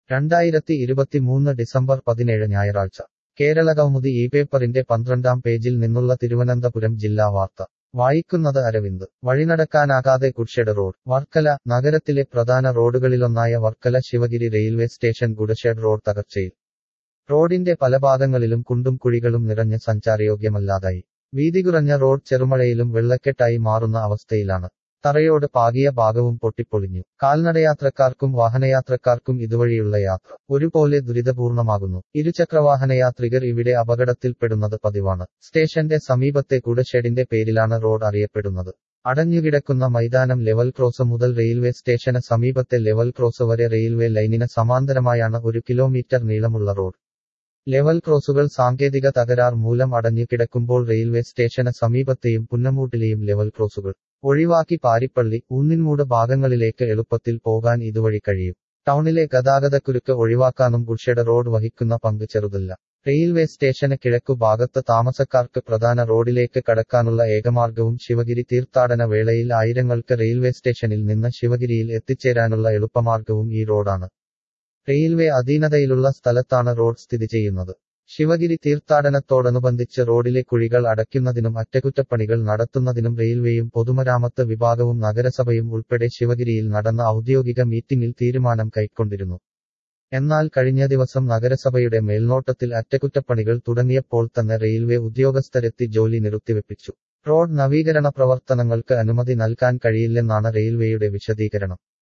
രണ്ടായിരത്തി ഇരുപത്തിമൂന്ന് ഡിസംബർ പതിനേഴ് ഞായറാഴ്ച കേരളകൗമുദി ഈ പേപ്പറിന്റെ പന്ത്രണ്ടാം പേജിൽ നിന്നുള്ള തിരുവനന്തപുരം ജില്ലാ വാർത്ത വായിക്കുന്നത് അരവിന്ദ് വഴിനടക്കാനാകാതെ കുഡ്ഷെഡ് റോഡ് വർക്കല നഗരത്തിലെ പ്രധാന റോഡുകളിലൊന്നായ Varkala Sivagiri railway station goods shed road തകർച്ചയിൽ റോഡിന്റെ പല ഭാഗങ്ങളിലും കുണ്ടും കുഴികളും നിറഞ്ഞ് സഞ്ചാരയോഗ്യമല്ലാതായി വീതി കുറഞ്ഞ റോഡ് ചെറുമഴയിലും വെള്ളക്കെട്ടായി മാറുന്ന അവസ്ഥയിലാണ് തറയോട് പാകിയ ഭാഗവും പൊട്ടിപ്പൊളിഞ്ഞു കാൽനടയാത്രക്കാർക്കും വാഹനയാത്രക്കാർക്കും ഇതുവഴിയുള്ള യാത്ര ഒരുപോലെ ദുരിതപൂർണമാകുന്നു ഇരുചക്രവാഹനയാത്രികർ ഇവിടെ അപകടത്തിൽപ്പെടുന്നത് പതിവാണ് സ്റ്റേഷന്റെ സമീപത്തെ കുടഷെഡിന്റെ പേരിലാണ് റോഡ് അറിയപ്പെടുന്നത് അടഞ്ഞുകിടക്കുന്ന മൈതാനം ലെവൽ ക്രോസ് മുതൽ റെയിൽവേ സ്റ്റേഷന് സമീപത്തെ ലെവൽ ക്രോസ് വരെ റെയിൽവേ ലൈനിന് സമാന്തരമായാണ് ഒരു കിലോമീറ്റർ നീളമുള്ള റോഡ് ലെവൽ ക്രോസുകൾ സാങ്കേതിക തകരാർ മൂലം അടഞ്ഞുകിടക്കുമ്പോൾ റെയിൽവേ സ്റ്റേഷന് സമീപത്തെയും പുന്നമൂട്ടിലെയും ലെവൽ ക്രോസുകൾ ഒഴിവാക്കി പാരിപ്പള്ളി ഊന്നിൻമൂട് ഭാഗങ്ങളിലേക്ക് എളുപ്പത്തിൽ പോകാൻ ഇതുവഴി കഴിയും ടൗണിലെ ഗതാഗതക്കുരുക്ക് ഒഴിവാക്കാനും ഗുഡ്ഷെഡ് റോഡ് വഹിക്കുന്ന പങ്ക് ചെറുതല്ല റെയിൽവേ സ്റ്റേഷന് കിഴക്കു ഭാഗത്ത് താമസക്കാർക്ക് പ്രധാന റോഡിലേക്ക് കടക്കാനുള്ള ഏകമാർഗവും ശിവഗിരി തീർത്ഥാടന വേളയിൽ ആയിരങ്ങൾക്ക് റെയിൽവേ സ്റ്റേഷനിൽ നിന്ന് ശിവഗിരിയിൽ എത്തിച്ചേരാനുള്ള എളുപ്പമാർഗവും ഈ റോഡാണ് റെയിൽവേ അധീനതയിലുള്ള സ്ഥലത്താണ് റോഡ് സ്ഥിതി ചെയ്യുന്നത് ശിവഗിരി തീർത്ഥാടനത്തോടനുബന്ധിച്ച് റോഡിലെ കുഴികൾ അടയ്ക്കുന്നതിനും അറ്റകുറ്റപ്പണികൾ നടത്തുന്നതിനും റെയിൽവേയും പൊതുമരാമത്ത് വിഭാഗവും നഗരസഭയും ഉൾപ്പെടെ ശിവഗിരിയിൽ നടന്ന ഔദ്യോഗിക മീറ്റിംഗിൽ തീരുമാനം കൈക്കൊണ്ടിരുന്നു എന്നാൽ കഴിഞ്ഞ ദിവസം നഗരസഭയുടെ മേൽനോട്ടത്തിൽ അറ്റകുറ്റപ്പണികൾ തുടങ്ങിയപ്പോൾ തന്നെ റെയിൽവേ ഉദ്യോഗസ്ഥരെത്തി ജോലി നിർത്തിവെപ്പിച്ചു റോഡ് നവീകരണ പ്രവർത്തനങ്ങൾക്ക് അനുമതി നൽകാൻ കഴിയില്ലെന്നാണ് റെയിൽവേയുടെ വിശദീകരണം